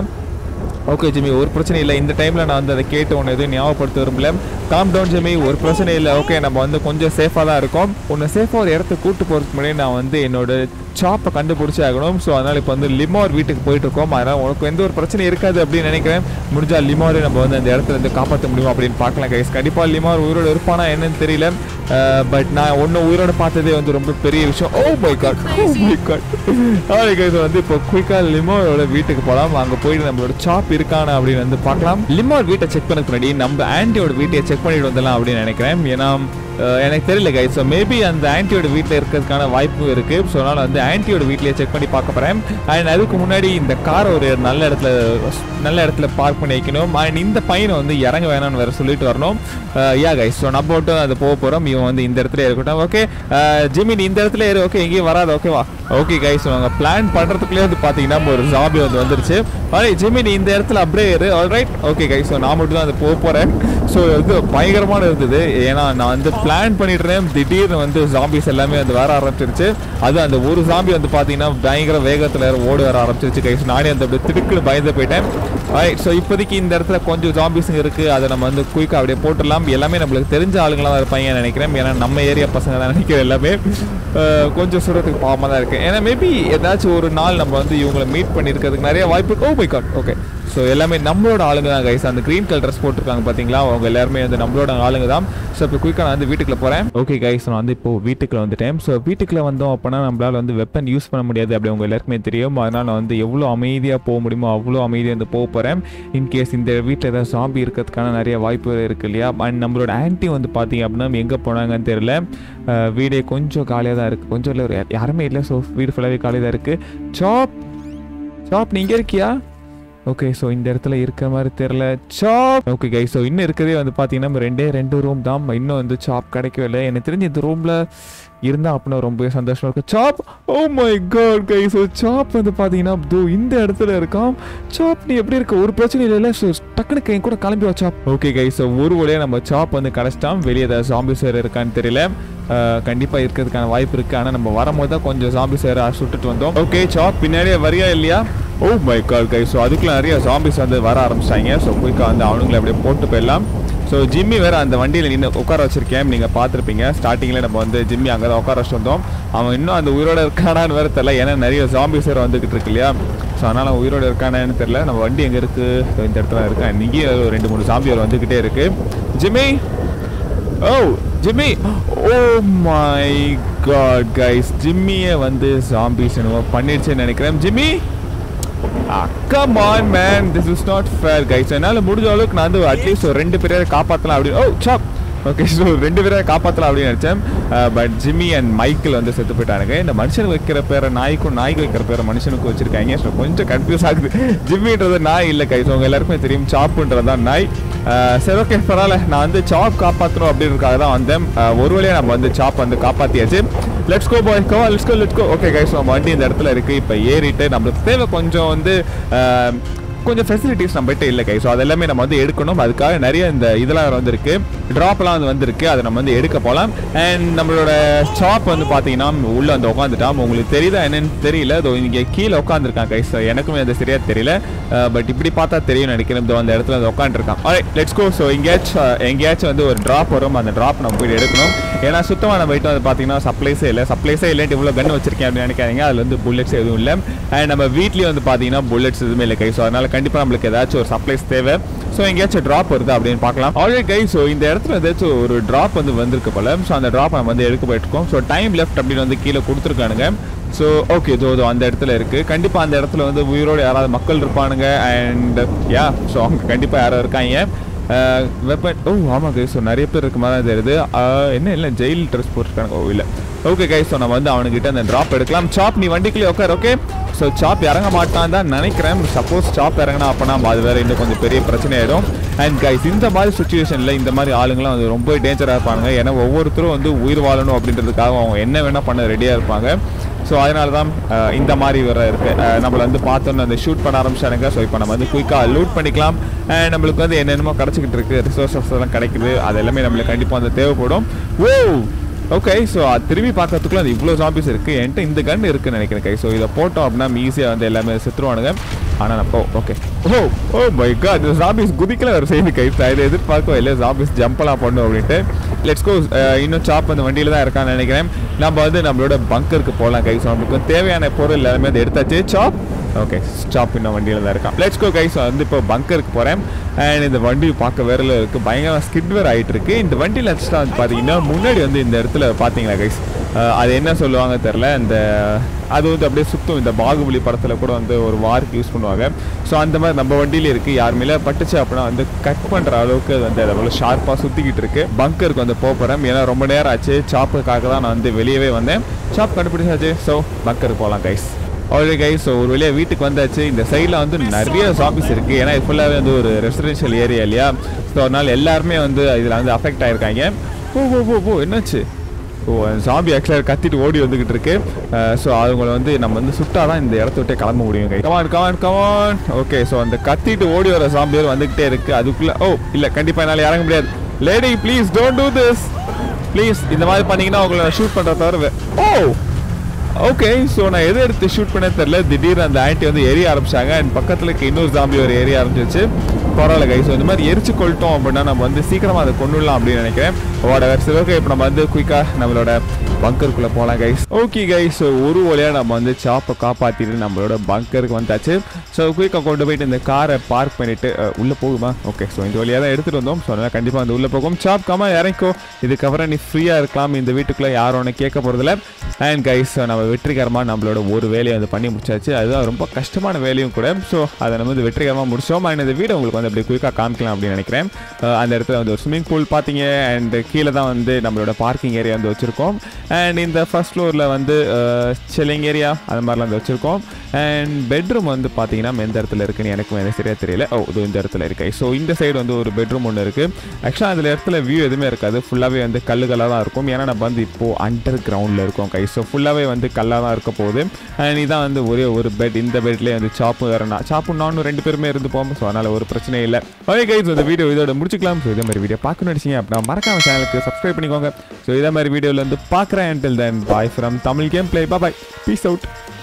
ஓகே ஜிம்மி ஒரு பிரச்சனை இல்லை இந்த டைமில் நான் வந்து அதை கேட்டு உன்னை எதுவும் ஞாபகப்படுத்த விரும்பல காம் டவுன் ஜிம்மி ஒரு பிரச்சனை இல்லை ஓகே நம்ம வந்து கொஞ்சம் சேஃபாக தான் இருக்கோம் உன்னை சேஃபாக ஒரு இடத்துக்கு கூட்டு போகிறதுக்கு முன்னாடி நான் வந்து என்னோட ஷாப்பை கண்டுபிடிச்சி ஆகணும் ஸோ அதனால் இப்போ வந்து லிமோர் வீட்டுக்கு போயிட்டு இருக்கோம் அதனால் உனக்கு எந்த ஒரு பிரச்சனையும் இருக்காது அப்படின்னு நினைக்கிறேன் முடிஞ்சால் லிமோரை நம்ம வந்து அந்த இடத்துல இருந்து காப்பாற்ற முடியும் அப்படின்னு பார்க்கலாம் கைஸ் கண்டிப்பாக லிமோர் உயிரோடு இருப்பானா என்னன்னு தெரியல பட் நான் ஒன்று உயிரோட பார்த்ததே வந்து ரொம்ப பெரிய விஷயம் oh my God oh my God alright guys வந்து இப்போ குயிக்காக லிமோரோட வீட்டுக்கு போகலாம் அங்கே போயிட்டு நம்மளோட ஷாப் இருக்கானா அப்படின்னு வந்து பார்க்கலாம் லிமோர் வீட்டை செக் பண்ணதுக்கு முன்னாடி நம்ம ஆன்டியோட வீட்டை செக் பண்ணிட்டு வந்துடலாம் அப்படின்னு நினைக்கிறேன் ஏன்னா அஹ், எனக்கு தெரியல கைஸ் ஸோ மேபி அந்த ஆன்டியோட வீட்டில் இருக்கிறதுக்கான வாய்ப்பு இருக்கு ஸோ அதனால் வந்து ஆன்டியோட வீட்லயே செக் பண்ணி பார்க்க போகிறேன் அண்ட் அதுக்கு முன்னாடி இந்த கார் ஒரு நல்ல இடத்துல நல்ல இடத்துல பார்க் பண்ணி வைக்கணும் அண்ட் இந்த பையனை வந்து இறங்க வேணாம்னு வேற சொல்லிட்டு வரணும் யா கைஸ் ஸோ நம்ம மட்டும் அது போக போகிறோம் இவன் வந்து இந்த இடத்துல இருக்கட்டும் ஓகே ஜிமி நீ இந்த இடத்துல ஏறு ஓகே எங்கேயும் வராது ஓகேவா ஓகே கைஸ் நாங்கள் பிளான் பண்ணுறதுக்குள்ளே வந்து பார்த்தீங்கன்னா ஒரு ஜாபி வந்து வந்துருச்சு ஆல்ரை ஜிமி நீ இந்த இடத்துல அப்படியே இரு ஆல்ரைட் ஓகே கைஸ் ஸோ நான் மட்டும் தான் அது போக போகிறேன் ஸோ இது பயங்கரமான இருந்தது ஏன்னா நான் வந்து பிளான் பண்ணிடுறேன் திடீர்னு வந்து ஜாம்பிஸ் எல்லாமே வந்து வர ஆரம்பிச்சிருச்சு அது அந்த ஒரு ஜாம்பி வந்து பார்த்தீங்கன்னா பயங்கர வேகத்தில் ஓடி வர ஆரம்பிச்சிருச்சு கைஸ் நானே அந்த அப்படியே திடுக்குன்னு பயந்து போயிட்டேன் ஸோ இப்போதைக்கு இந்த இடத்துல கொஞ்சம் ஜாம்பிஸுங்க இருக்குது அதை நம்ம வந்து குயிக்காக அப்படியே போட்டுடலாம் எல்லாமே நம்மளுக்கு தெரிஞ்ச ஆளுங்களாக தான் இருப்பாங்க நினைக்கிறேன் ஏன்னா நம்ம ஏரியா பசங்க தான் நினைக்கிறேன் எல்லாமே அஹ், கொஞ்சம் சொல்கிறதுக்கு பாவமாக தான் இருக்கு ஏன்னா மேபி ஏதாச்சும் ஒரு நாள் நம்ம வந்து இவங்களை மீட் பண்ணியிருக்கிறதுக்கு நிறைய வாய்ப்பு oh my God okay so எல்லாமே நம்மளோட ஆளுங்க தான் கைஸ் அந்த க்ரீன் கலர் ட்ரெஸ் போட்டிருக்காங்க பார்த்தீங்களா அவங்க எல்லாருமே வந்து நம்மளோட ஆளுங்க தான் ஸோ இப்போ குயிக்காக நான் வந்து வீட்டுக்குள்ள போகிறேன் ஓகே கைஸ் நான் வந்து இப்போ வீட்டுக்குள்ள வந்துட்டேன் ஸோ வீட்டுக்குள்ள வந்தோம் அப்படின்னா நம்மளால வந்து வெப்பன் யூஸ் பண்ண முடியாது அப்படி அவங்க எல்லாருக்குமே தெரியும் அதனால் நான் வந்து எவ்வளோ அமைதியாக போக முடியுமோ அவ்வளோ அமைதியாக வந்து போக போகிறேன் இன்கேஸ் இந்த வீட்டில் ஏதாவது சாம்பி இருக்கிறதுக்கான நிறைய வாய்ப்பு இருக்கு இல்லையா அண்ட் நம்மளோட ஆன்ட்டி வந்து பார்த்தீங்க அப்படின்னா எங்கே போனாங்கன்னு தெரியல அஹ் வீடே கொஞ்சம் காலியாக தான் இருக்குது கொஞ்சம் இல்லை ஒரு யாருமே இல்லை ஸோ வீடு ஃபுல்லாகவே காலியாக தான் இருக்குது சாப் சாப் நீ இங்கே இருக்கியா ஓகே ஸோ இந்த இடத்துல இருக்கிற மாதிரி தெரியல சாப் ஓகே கை ஸோ இன்னும் இருக்கிறதே வந்து பார்த்தீங்கன்னா ரெண்டே ரெண்டு ரூம் தான் இன்னும் வந்து சாப் கிடைக்கவே இல்லை எனக்கு தெரிஞ்சு இந்த ரூமில் இருந்தா அப்படின்னா ரொம்பவே சந்தோஷமா இருக்கும் சாப் oh my God guy so சாப் வந்து பார்த்தீங்கன்னா தோ இந்த இடத்துல இருக்கான் சாப் நீ எப்படி இருக்க ஒரு பிரச்சனை இல்லை ஸோ டக்குனு என் கூட கிளம்பி வா சாப் ஓகே கை ஸோ ஒரு வழியாக நம்ம சாப் வந்து கிடச்சிட்டான் வெளியே ஏதாவது சாம்பி சேர் இருக்கான்னு தெரியல அஹ், கண்டிப்பா இருக்கிறதுக்கான வாய்ப்பு இருக்கு ஆனா நம்ம வரும்போது தான் கொஞ்சம் ஜாம்பி சேர சுட்டுட்டு வந்தோம் ஓகே சாப் பின்னாடியே வரியா இல்லையா oh my God guy so அதுக்குள்ள நிறைய ஜாம்பிஸ் வந்து வர ஆரம்பிச்சிட்டாங்க ஸோ குயிக்காக வந்து அவனுங்களை அப்படியே போட்டு போயிடலாம் ஸோ ஜிம்மி வேற அந்த வண்டியில் நின்று உட்கார வச்சிருக்கேன் நீங்கள் பார்த்துருப்பீங்க ஸ்டார்டிங்கில் நம்ம வந்து ஜிம்மி அங்கே தான் உட்கார வச்சுட்டு வந்தோம் அவன் இன்னும் அந்த உயிரோட இருக்கானான்னு வேற தெரியல ஏன்னா நிறைய ஜாம்பிஸ் வேறு வந்துகிட்டு இருக்கு இல்லையா ஸோ அதனால் அவன் உயிரோட இருக்கானான்னு தெரியல நம்ம வண்டி எங்கே இருக்கு So, இந்த இடத்துல இருக்கேன் இங்கேயே ஒரு ரெண்டு மூணு ஜாம்பி வேறு வந்துக்கிட்டே இருக்கு Jimmy oh Jimmy oh my God guys ஜிம்மியை வந்து ஜாம்பிஸ் என்னவோ பண்ணிடுச்சுன்னு நினைக்கிறேன் Jimmy come on man this is not fair guys என்னால் முடிஞ்ச அளவுக்கு நான் வந்து அட்லீஸ்ட் ஒரு ரெண்டு பேரை காப்பாற்றலாம் அப்படின்னு ஓ சாப் ஓகே ஸோ ரெண்டு பேரை காப்பாற்றலாம் அப்படின்னு நினச்சேன் பட் ஜிம்மி அண்ட் மைக்கிள் வந்து செத்து போயிட்டானுங்க இந்த மனுஷனுக்கு வைக்கிற பேரை நாய்க்கும் நாய்க்கு வைக்கிற பேரை மனுஷனுக்கு வச்சிருக்காங்க ஸோ கொஞ்சம் கன்ஃபியூஸ் ஆகுது ஜிம்மின்றது நாய் இல்லை கை ஸோ உங்க எல்லாருக்குமே தெரியும் சாப்புன்றது தான் நாய் அஹ் சரி ஓகே பரவாயில்ல நான் வந்து சாப் காப்பாற்றணும் அப்படின்றதுக்காக தான் வந்தேன் அஹ் ஒரு வழியாக நம்ம வந்து சாப் வந்து காப்பாற்றியாச்சு let's go boy go let's go let's go okay guys நம்ம வண்டி இந்த இடத்துல இருக்குது இப்போ ஏறிட்டு நம்மளுக்கு தேவை கொஞ்சம் வந்து அஹ், கொஞ்சம் ஃபெசிலிட்டிஸ் நம்மகிட்ட இல்லை கை ஸோ அதெல்லாமே நம்ம வந்து எடுக்கணும் அதுக்காக நிறைய இந்த இதெல்லாம் வந்திருக்கு ட்ராப்லாம் வந்து வந்திருக்கு அதை நம்ம வந்து எடுக்க போகலாம் அண்ட் நம்மளோட ஷாப் வந்து பார்த்தீங்கன்னா உள்ளே வந்து உட்காந்துட்டான் உங்களுக்கு தெரியுதா என்னன்னு தெரியல அதோ இங்கே கீழே உட்காந்துருக்கான் கை ஸோ எனக்குமே அது சரியா தெரியல பட் இப்படி பார்த்தா தெரியும் நினைக்கிறேன் இதோ அந்த இடத்துல வந்து உட்காந்துருக்கான் லெட்ஸ் கோ ஸோ எங்கேயாச்சும் எங்கேயாச்சும் வந்து ஒரு ட்ராப் வரும் அந்த ட்ராப் நம்ம போய் எடுக்கணும் ஏன்னா சுத்தமாக நம்ம போயிட்டு வந்து பார்த்தீங்கன்னா சப்ளைஸே இல்லை சப்ளைஸே இல்லைன்ட்டு இவ்வளோ கன் வச்சிருக்கேன் அப்படின்னு நினைக்காதீங்க அதில் வந்து புல்லட்ஸ் எதுவும் இல்லை அண்ட் நம்ம வீட்லேயும் வந்து பார்த்தீங்கன்னா புல்லட்ஸ் எதுவுமே இல்லை கை ஸோ அதனால கண்டிப்பாக நம்மளுக்கு ஏதாச்சும் ஒரு சப்ளைஸ் தேவை ஸோ எங்கேயாச்சும் ட்ராப் வருது அப்படின்னு பார்க்கலாம் ஆல்ரெடி கை ஸோ இந்த இடத்துல ஏதாச்சும் ஒரு ட்ராப் வந்து வந்திருக்கு போல ஸோ அந்த ட்ராப் நம்ம வந்து எடுக்க போயிட்டுருக்கோம் ஸோ டைம் லெஃப்ட் அப்படின்னு வந்து கீழே கொடுத்துருக்கானுங்க ஸோ ஓகே இதோ இதோ அந்த இடத்துல இருக்கு கண்டிப்பாக அந்த இடத்துல வந்து உயிரோடு யாராவது மக்கள் இருப்பானுங்க அண்ட் யா ஸோ அவங்க கண்டிப்பாக யாரோ இருக்காங்க வெப்பன் ஓ ஆமாம் கை ஸோ நிறைய பேர் இருக்க மாதிரி தான் தெரியுது அஹ், என்ன இல்லை ஜெயில் ட்ரெஸ் போட்டிருக்காங்க ஓ இல்லை ஓகே கை ஸோ நம்ம வந்து அவனுக்கிட்ட அந்த ட்ராப் எடுக்கலாம் சாப் நீ வண்டிக்குள்ளே உட்கார் ஓகே ஸோ சாப் இறங்க மாட்டான் தான் நினைக்கிறேன் சப்போஸ் சாப் இறங்கினா அப்போனா அது வேற இன்னும் கொஞ்சம் பெரிய பிரச்சனை ஆயிடும் அண்ட் கைஸ் இந்த மாதிரி சுச்சுவேஷனில் இந்த மாதிரி ஆளுங்களாம் வந்து ரொம்ப டேஞ்சராக இருப்பாங்க ஏன்னா ஒவ்வொருத்தரும் வந்து உயிர் வாழணும் அப்படின்றதுக்காக அவங்க என்ன வேணால் பண்ண ரெடியாக இருப்பாங்க ஸோ அதனால தான் அஹ், இந்த மாதிரி வர இருக்கு அஹ், நம்மள வந்து பார்த்தோன்னு அந்த ஷூட் பண்ண ஆரம்பிச்சானுங்க ஸோ இப்போ நம்ம வந்து குயிக்காக லூட் பண்ணிக்கலாம் அண்ட் நம்மளுக்கு வந்து என்னென்னமோ கிடச்சிக்கிட்டு இருக்கு ரிசோர்ஸஸ் எல்லாம் கிடைக்குது அது எல்லாமே நம்மளுக்கு கண்டிப்பாக வந்து தேவைப்படும் ஓ ஓகே ஸோ திரும்பி பார்க்கறதுக்குள்ள அது இவ்வளோ ஜாம்பிஸ் இருக்குது என்கிட்ட இந்த கன் இருக்குன்னு நினைக்கிறேன் கை ஸோ இதை போட்டோம் அப்படின்னா ஈஸியாக வந்து எல்லாமே செத்துருவானுங்க ஆனால் நான் போ okay oh oh my God இந்த ஜாம்பிஸ் குதிக்கல ஒரு செய்தி கை இதை எதிர்பார்க்கவே இல்லை ஜாம்பிஸ் ஜம்பெல்லாம் பண்ணும் அப்படின்ட்டு லெட்ஸ் கோ இன்னும் சாப் அந்த வண்டியில் தான் இருக்கான்னு நினைக்கிறேன் நம்ம வந்து நம்மளோட பங்கருக்கு போகலாம் கை ஸோ நம்மளுக்கு தேவையான பொருள் எல்லாமே அதை எடுத்தாச்சு சாப் ஓகே ஸ்டாப் இன்னும் வண்டியில் தான் இருக்கான் லெட்ஸ் கோ கைஸ் வந்து இப்போ பங்கருக்கு போகிறேன் அண்ட் இந்த வண்டி பார்க்க வேற இருக்கு பயங்கர ஸ்கிட் வேர் ஆகிட்டு இருக்கு இந்த வண்டியில் ஆக்சுவலாக வந்து பார்த்தீங்கன்னா முன்னாடி வந்து இந்த இடத்துல பார்த்தீங்களா கைஸ் அது என்ன சொல்லுவாங்க தெரில இந்த அது வந்து அப்படியே சுத்தும் இந்த பாகுபலி படத்தில் கூட வந்து ஒரு வார்க்கு யூஸ் பண்ணுவாங்க ஸோ அந்த மாதிரி நம்ம வண்டியில இருக்கு யார் மேலே பட்டுச்சு அப்படின்னா வந்து கட் பண்ணுற அளவுக்கு அது வந்து அதை அவ்வளோ ஷார்ப்பாக சுற்றிக்கிட்டு இருக்கு பங்கருக்கு வந்து போக போகிறேன் ஏன்னா ரொம்ப நேரம் ஆச்சு சாப்புக்காக தான் நான் வந்து வெளியவே வந்தேன் சாப் கண்டுபிடிச்சாச்சு ஸோ பங்கருக்கு போகலாம் கைஸ் ஆல்ரெடி கை ஸோ ஒரு வழியாக வீட்டுக்கு வந்தாச்சு இந்த சைடில் வந்து நிறைய ஜாம்பிஸ் இருக்குது ஏன்னா இது ஃபுல்லாகவே வந்து ஒரு ரெசிடென்ஷியல் ஏரியா இல்லையா ஸோ அதனால எல்லாருமே வந்து இதில் வந்து அஃபெக்ட் ஆயிருக்காங்க ஓ ஓ ஓ ஓ என்னாச்சு ஓ ஜாம்பி ஆக்சுவலாக கத்திட்டு ஓடி வந்துகிட்டு இருக்கு ஸோ அவங்கள வந்து நம்ம வந்து சுட்டாதான் இந்த இடத்த விட்டே கிளம்ப முடியும் guy come on come on come on okay so அந்த கத்திட்டு ஓடி வர ஜாம்பியர் வந்துகிட்டே இருக்கு அதுக்குள்ள ஓ இல்லை கண்டிப்பாக என்னால் இறங்க முடியாது lady please don't do this please இந்த மாதிரி பண்ணீங்கன்னா உங்களை ஷூட் பண்ணுற தவிர வே- ஓ ஓகே ஸோ நான் எதை எடுத்து ஷூட் பண்ண தெரியல திடீர்னு அந்த ஆன்ட்டி வந்து எரிய ஆரம்பிச்சாங்க அண்ட் பக்கத்தில் இருக்க இன்னொரு ஜாம்பி ஒரு எரிய ஆரம்பிச்சிச்சு பரவாயில்ல கை ஸோ இந்த மாதிரி எரிச்சு கொள்ட்டோம் அப்படின்னா நம்ம வந்து சீக்கிரமாக அதை கொண்டுடலாம் அப்படின்னு நினைக்கிறேன் ஓட சரி ஓகே இப்போ நம்ம வந்து குயிக்காக நம்மளோட பங்கருக்குள்ளே போகலாம் கைஸ் ஓகே கைஸ் ஸோ ஒரு வழியாக நம்ம வந்து சாப்பை காப்பாற்றிட்டு நம்மளோட பங்கருக்கு வந்தாச்சு ஸோ குயிக்காக கொண்டு போயிட்டு இந்த காரை பார்க் பண்ணிட்டு அஹ், உள்ளே போகுமா ஓகே ஸோ இந்த வழியாக தான் எடுத்துகிட்டு வந்தோம் ஸோ அதனால் கண்டிப்பாக வந்து உள்ளே போகும் சாப் காமா இறங்கிக்கோ இதுக்கப்புறம் நீ ஃப்ரீயாக இருக்கலாம் இந்த வீட்டுக்குள்ளே யாரும் ஒன்று கேட்க போகிறதில்ல அண்ட் கைஸ் நம்ம வெற்றிகரமாக நம்மளோட ஒரு வேலையை வந்து பண்ணி முடிச்சாச்சு அதுதான் ரொம்ப கஷ்டமான வேலையும் கூட ஸோ அதை நம்ம வந்து வெற்றிகரமாக முடிச்சோம் அண்ட் இந்த வீடு உங்களுக்கு வந்து அப்படி குயிக்காக காமிக்கலாம் அப்படின்னு நினைக்கிறேன் அஹ் அந்த இடத்துல வந்து ஒரு ஸ்விம்மிங் பூல் பார்த்தீங்க அண்ட் கீழே தான் வந்து நம்மளோட பார்க்கிங் ஏரியா வந்து வச்சுருக்கோம் அண்ட் இந்த ஃபர்ஸ்ட் ஃப்ளோரில் வந்து சில்லிங் ஏரியா அது மாதிரிலாம் வந்து வச்சுருக்கோம் அண்ட் பெட்ரூம் வந்து பார்த்தீங்கன்னா எந்த இடத்துல இருக்குன்னு எனக்கும் எனக்கு சரியாக தெரியல ஓ இது இந்த இடத்துல இருக்கு ஸோ இந்த சைடு வந்து ஒரு பெட்ரூம் ஒன்று இருக்குது ஆக்சுவலாக அதில் இடத்துல வியூ எதுவுமே இருக்காது ஃபுல்லாகவே வந்து கல்லுகளாக தான் இருக்கும் ஏன்னா நம்ம வந்து இப்போது அண்டர் கிரவுண்டில் இருக்கோம் கை ஸோ ஃபுல்லாகவே வந்து கல்லாக தான் இருக்க போகுது அண்ட் இதான் வந்து ஒரே ஒரு பெட் இந்த பெட்லேயே வந்து சாப்பும் வேறனா சாப்பும் நானும் ரெண்டு பேருமே இருந்து போவோம் ஸோ அதனால் ஒரு பிரச்சனை இல்லை ஓகே கைஸ் இந்த வீடியோ இதோட முடிச்சுக்கலாம் ஸோ இதே மாதிரி வீடியோ பார்க்கணும்னு நினச்சிங்க அப்படின்னா மறக்காம சேனலுக்கு சப்ஸ்கிரைப் பண்ணிக்கோங்க ஸோ இதே மாதிரி வீடியோவில் வந்து பார்க்குறேன் until then bye from Tamil game play bye peace out